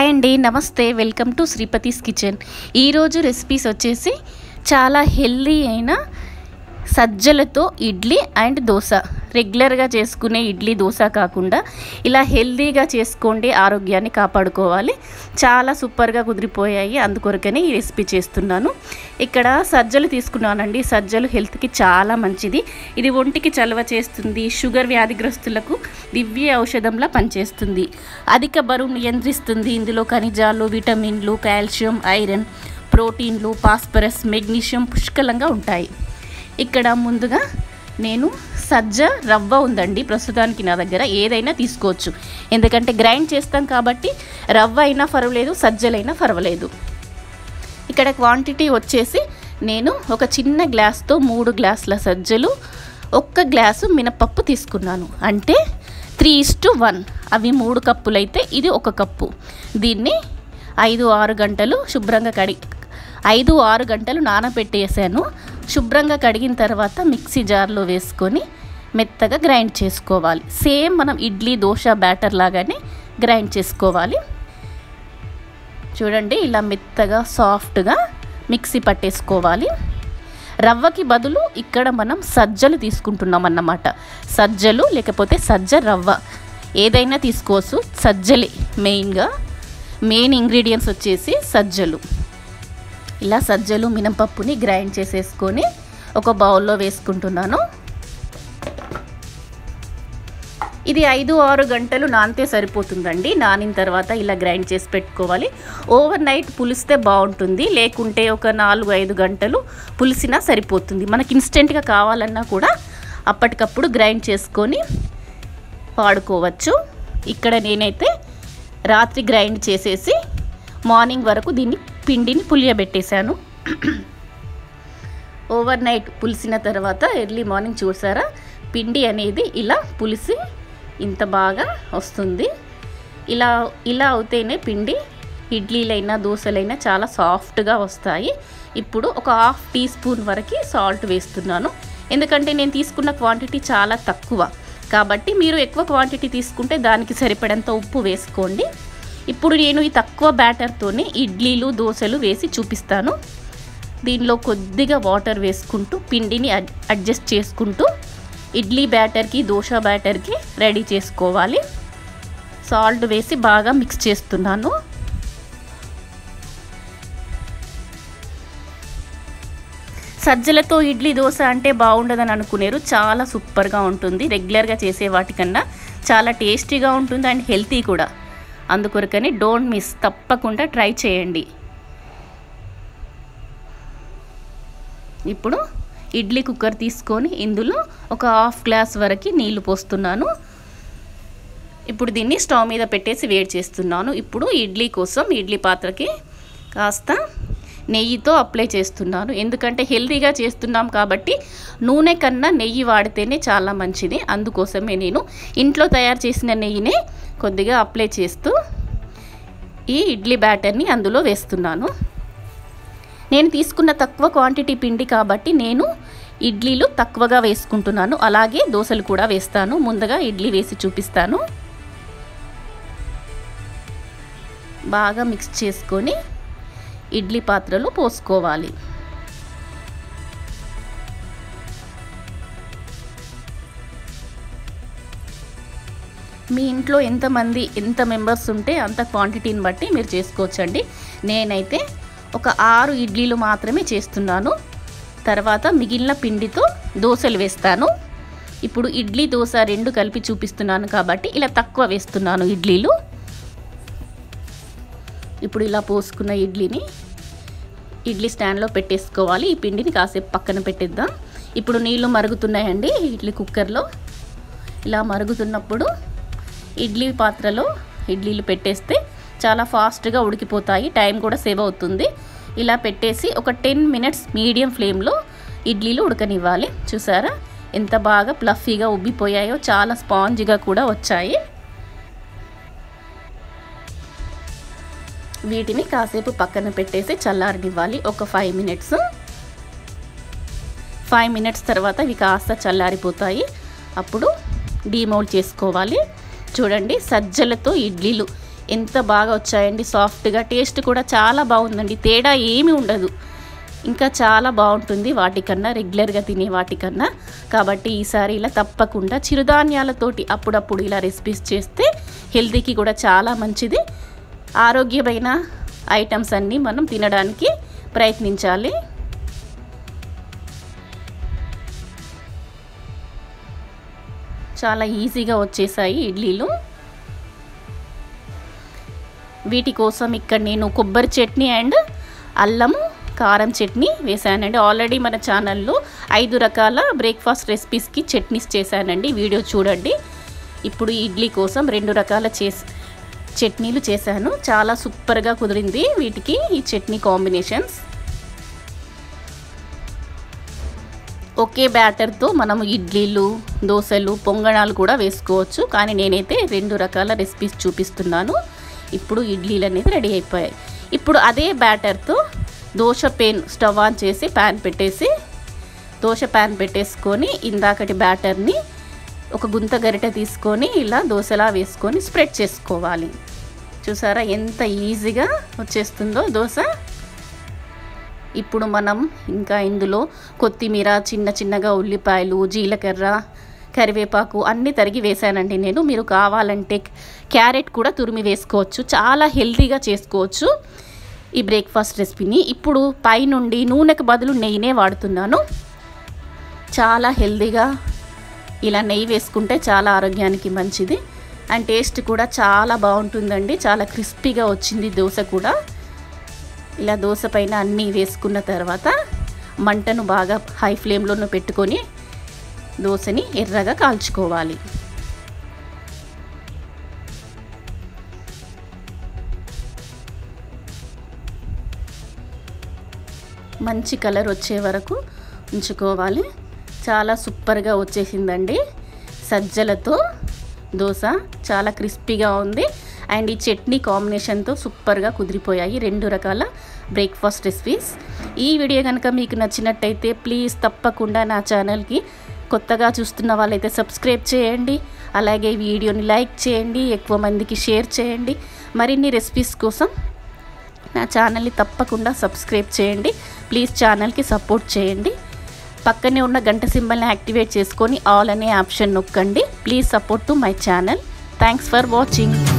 hi అండి నమస్తే welcome to Sripathi's kitchen ఈరోజు రెసిపీస్ వచ్చేసి చాలా హెల్దీ అయిన సజ్జలతో ఇడ్లీ అండ్ దోశ రెగ్యులర్గా చేసుకునే ఇడ్లీ దోశ కాకుండా ఇలా హెల్దీగా చేసుకోండి ఆరోగ్యాన్ని కాపాడుకోవాలి చాలా సూపర్గా కుదిరిపోయాయి అందుకొరకనే ఈ రెసిపీ చేస్తున్నాను ఇక్కడ సజ్జలు తీసుకున్నానండి సజ్జలు హెల్త్కి చాలా మంచిది ఇది ఒంటికి చలవ చేస్తుంది షుగర్ వ్యాధిగ్రస్తులకు దివ్య ఔషధంలా పనిచేస్తుంది అధిక బరువు నియంత్రిస్తుంది ఇందులో ఖనిజాలు విటమిన్లు కాల్షియం ఐరన్ ప్రోటీన్లు పాస్పరస్ మెగ్నీషియం పుష్కలంగా ఉంటాయి ఇక్కడ ముందుగా నేను సజ్జ రవ్వ ఉందండి ప్రస్తుతానికి నా దగ్గర ఏదైనా తీసుకోవచ్చు ఎందుకంటే గ్రైండ్ చేస్తాం కాబట్టి రవ్వ అయినా పర్వాలేదు సజ్జలైనా పర్వాలేదు ఇక్కడ క్వాంటిటీ వచ్చేసి నేను ఒక చిన్న గ్లాస్తో మూడు గ్లాసుల సజ్జలు ఒక్క గ్లాసు మినపప్పు తీసుకున్నాను అంటే త్రీ ఇస్ టు వన్ అవి మూడు కప్పులైతే ఇది ఒక కప్పు దీన్ని ఐదు ఆరు గంటలు శుభ్రంగా కడి ఐదు ఆరు గంటలు నానబెట్టేసాను శుభ్రంగా కడిగిన తర్వాత మిక్సీ జార్లో వేసుకొని మెత్తగా గ్రైండ్ చేసుకోవాలి సేమ్ మనం ఇడ్లీ దోశ బ్యాటర్ లాగానే గ్రైండ్ చేసుకోవాలి చూడండి ఇలా మెత్తగా సాఫ్ట్గా మిక్సీ పట్టేసుకోవాలి రవ్వకి బదులు ఇక్కడ మనం సజ్జలు తీసుకుంటున్నాం అన్నమాట సజ్జలు లేకపోతే సజ్జ రవ్వ ఏదైనా తీసుకోవచ్చు సజ్జలే మెయిన్గా మెయిన్ ఇంగ్రీడియంట్స్ వచ్చేసి సజ్జలు ఇలా సజ్జలు మినపప్పుని గ్రైండ్ చేసేసుకొని ఒక బౌల్లో వేసుకుంటున్నాను ఇది ఐదు ఆరు గంటలు నానితే సరిపోతుందండి నానిన తర్వాత ఇలా గ్రైండ్ చేసి పెట్టుకోవాలి ఓవర్ నైట్ పులిస్తే బాగుంటుంది లేకుంటే ఒక నాలుగు ఐదు గంటలు పులిసినా సరిపోతుంది మనకి ఇన్స్టెంట్గా కావాలన్నా కూడా అప్పటికప్పుడు గ్రైండ్ చేసుకొని వాడుకోవచ్చు ఇక్కడ నేనైతే రాత్రి గ్రైండ్ చేసేసి మార్నింగ్ వరకు దీన్ని పిండిని పులియబెట్టేశాను ఓవర్ నైట్ పులిసిన తర్వాత ఎర్లీ మార్నింగ్ చూసారా పిండి అనేది ఇలా పులిసి ఇంత బాగా వస్తుంది ఇలా ఇలా అవుతేనే పిండి ఇడ్లీలైనా దోశలైనా చాలా సాఫ్ట్గా వస్తాయి ఇప్పుడు ఒక హాఫ్ టీ స్పూన్ వరకు సాల్ట్ వేస్తున్నాను ఎందుకంటే నేను తీసుకున్న క్వాంటిటీ చాలా తక్కువ కాబట్టి మీరు ఎక్కువ క్వాంటిటీ తీసుకుంటే దానికి సరిపడంత ఉప్పు వేసుకోండి ఇప్పుడు నేను ఈ తక్కువ బ్యాటర్తోనే ఇడ్లీలు దోశలు వేసి చూపిస్తాను దీనిలో కొద్దిగా వాటర్ వేసుకుంటూ పిండిని అడ్జస్ట్ చేసుకుంటూ ఇడ్లీ బ్యాటర్కి దోశ బ్యాటర్కి రెడీ చేసుకోవాలి సాల్ట్ వేసి బాగా మిక్స్ చేస్తున్నాను సజ్జలతో ఇడ్లీ దోశ అంటే బాగుండదని అనుకునేరు చాలా సూపర్గా ఉంటుంది రెగ్యులర్గా చేసే వాటికన్నా చాలా టేస్టీగా ఉంటుంది అండ్ హెల్తీ కూడా అందుకొరకని డోంట్ మిస్ తప్పకుండా ట్రై చేయండి ఇప్పుడు ఇడ్లీ కుక్కర్ తీసుకొని ఇందులో ఒక హాఫ్ గ్లాస్ వరకు నీళ్లు పోస్తున్నాను ఇప్పుడు దీన్ని స్టవ్ మీద పెట్టేసి వేడి చేస్తున్నాను ఇప్పుడు ఇడ్లీ కోసం ఇడ్లీ పాత్రకి కాస్త నెయ్యితో అప్లై చేస్తున్నాను ఎందుకంటే హెల్తీగా చేస్తున్నాం కాబట్టి నూనె కన్నా నెయ్యి వాడితేనే చాలా మంచిది అందుకోసమే నేను ఇంట్లో తయారు చేసిన నెయ్యినే కొద్దిగా అప్లై చేస్తూ ఈ ఇడ్లీ బ్యాటర్ని అందులో వేస్తున్నాను నేను తీసుకున్న తక్కువ క్వాంటిటీ పిండి కాబట్టి నేను ఇడ్లీలు తక్కువగా వేసుకుంటున్నాను అలాగే దోశలు కూడా వేస్తాను ముందుగా ఇడ్లీ వేసి చూపిస్తాను బాగా మిక్స్ చేసుకొని ఇడ్లీ పాత్రలో పోసుకోవాలి మీ ఇంట్లో ఎంతమంది ఎంత మెంబర్స్ ఉంటే అంత క్వాంటిటీని బట్టి మీరు చేసుకోవచ్చండి నేనైతే ఒక ఆరు ఇడ్లీలు మాత్రమే చేస్తున్నాను తర్వాత మిగిలిన పిండితో దోశలు వేస్తాను ఇప్పుడు ఇడ్లీ దోశ రెండు కలిపి చూపిస్తున్నాను కాబట్టి ఇలా తక్కువ వేస్తున్నాను ఇడ్లీలు ఇప్పుడు ఇలా పోసుకున్న ఇడ్లీని ఇడ్లీ స్టాండ్లో పెట్టేసుకోవాలి ఈ పిండిని కాసేపు పక్కన పెట్టేద్దాం ఇప్పుడు నీళ్ళు మరుగుతున్నాయండి ఇడ్లీ కుక్కర్లో ఇలా మరుగుతున్నప్పుడు ఇడ్లీ పాత్రలో ఇడ్లీలు పెట్టేస్తే చాలా ఫాస్ట్గా ఉడికిపోతాయి టైం కూడా సేవ్ అవుతుంది ఇలా పెట్టేసి ఒక టెన్ మినిట్స్ మీడియం ఫ్లేమ్లో ఇడ్లీలు ఉడకనివ్వాలి చూసారా ఎంత బాగా ప్లఫీగా ఉబ్బిపోయాయో చాలా స్పాంజ్గా కూడా వచ్చాయి వీటిని కాసేపు పక్కన పెట్టేసి చల్లారనివ్వాలి ఒక ఫైవ్ మినిట్స్ ఫైవ్ మినిట్స్ తర్వాత ఇవి కాస్త చల్లారిపోతాయి అప్పుడు డీమౌల్డ్ చేసుకోవాలి చూడండి సజ్జలతో ఇడ్లీలు ఎంత బాగా వచ్చాయండి సాఫ్ట్గా టేస్ట్ కూడా చాలా బాగుందండి తేడా ఏమీ ఉండదు ఇంకా చాలా బాగుంటుంది వాటికన్నా రెగ్యులర్గా తినే వాటికన్నా కాబట్టి ఈసారి ఇలా తప్పకుండా చిరుధాన్యాలతోటి అప్పుడప్పుడు ఇలా రెసిపీస్ చేస్తే హెల్తీకి కూడా చాలా మంచిది ఆరోగ్యమైన ఐటమ్స్ అన్నీ మనం తినడానికి ప్రయత్నించాలి చాలా ఈజీగా వచ్చేసాయి ఇడ్లీలు వీటి కోసం ఇక్కడ నేను కొబ్బరి చట్నీ అండ్ అల్లము కారం చట్నీ వేసానండి ఆల్రెడీ మన ఛానల్లో ఐదు రకాల బ్రేక్ఫాస్ట్ రెసిపీస్కి చట్నీస్ చేశానండి వీడియో చూడండి ఇప్పుడు ఇడ్లీ కోసం రెండు రకాల చేసి చట్నీలు చేశాను చాలా సూపర్గా కుదిరింది వీటికి ఈ చట్నీ కాంబినేషన్స్ ఒకే బ్యాటర్తో మనము ఇడ్లీలు దోశలు పొంగణాలు కూడా వేసుకోవచ్చు కానీ నేనైతే రెండు రకాల రెసిపీస్ చూపిస్తున్నాను ఇప్పుడు ఇడ్లీలు అనేది రెడీ అయిపోయాయి ఇప్పుడు అదే బ్యాటర్తో దోశ పెన్ స్టవ్ ఆన్ చేసి ప్యాన్ పెట్టేసి దోశ ప్యాన్ పెట్టేసుకొని ఇందాకటి బ్యాటర్ని ఒక గుంత గరిటె తీసుకొని ఇలా దోశలా వేసుకొని స్ప్రెడ్ చేసుకోవాలి చూసారా ఎంత ఈజీగా వచ్చేస్తుందో దోశ ఇప్పుడు మనం ఇంకా ఇందులో కొత్తిమీర చిన్న చిన్నగా ఉల్లిపాయలు జీలకర్ర కరివేపాకు అన్నీ తరిగి వేసానండి నేను మీరు కావాలంటే క్యారెట్ కూడా తురిమి వేసుకోవచ్చు చాలా హెల్తీగా చేసుకోవచ్చు ఈ బ్రేక్ఫాస్ట్ రెసిపీని ఇప్పుడు పైనుండి నూనెకు బదులు నెయ్యినే వాడుతున్నాను చాలా హెల్తీగా ఇలా నెయ్యి వేసుకుంటే చాలా ఆరోగ్యానికి మంచిది అండ్ టేస్ట్ కూడా చాలా బాగుంటుందండి చాలా క్రిస్పీగా వచ్చింది దోశ కూడా ఇలా దోశ పైన అన్నీ వేసుకున్న తర్వాత మంటను బాగా హై ఫ్లేమ్లోనూ పెట్టుకొని దోశని ఎర్రగా కాల్చుకోవాలి మంచి కలర్ వచ్చే వరకు ఉంచుకోవాలి చాలా సూపర్గా వచ్చేసిందండి సజ్జలతో దోశ చాలా క్రిస్పీగా ఉంది అండ్ ఈ చట్నీ కాంబినేషన్తో సూపర్గా కుదిరిపోయాయి రెండు రకాల బ్రేక్ఫాస్ట్ రెసిపీస్ ఈ వీడియో కనుక మీకు నచ్చినట్టయితే ప్లీజ్ తప్పకుండా నా ఛానల్కి కొత్తగా చూస్తున్న వాళ్ళైతే సబ్స్క్రైబ్ చేయండి అలాగే ఈ వీడియోని లైక్ చేయండి ఎక్కువ మందికి షేర్ చేయండి మరిన్ని రెసిపీస్ కోసం నా ఛానల్ని తప్పకుండా సబ్స్క్రైబ్ చేయండి ప్లీజ్ ఛానల్కి సపోర్ట్ చేయండి పక్కనే ఉన్న గంట సింబల్ని యాక్టివేట్ చేసుకొని ఆల్ అనే ఆప్షన్ నొక్కండి please support to my channel thanks for watching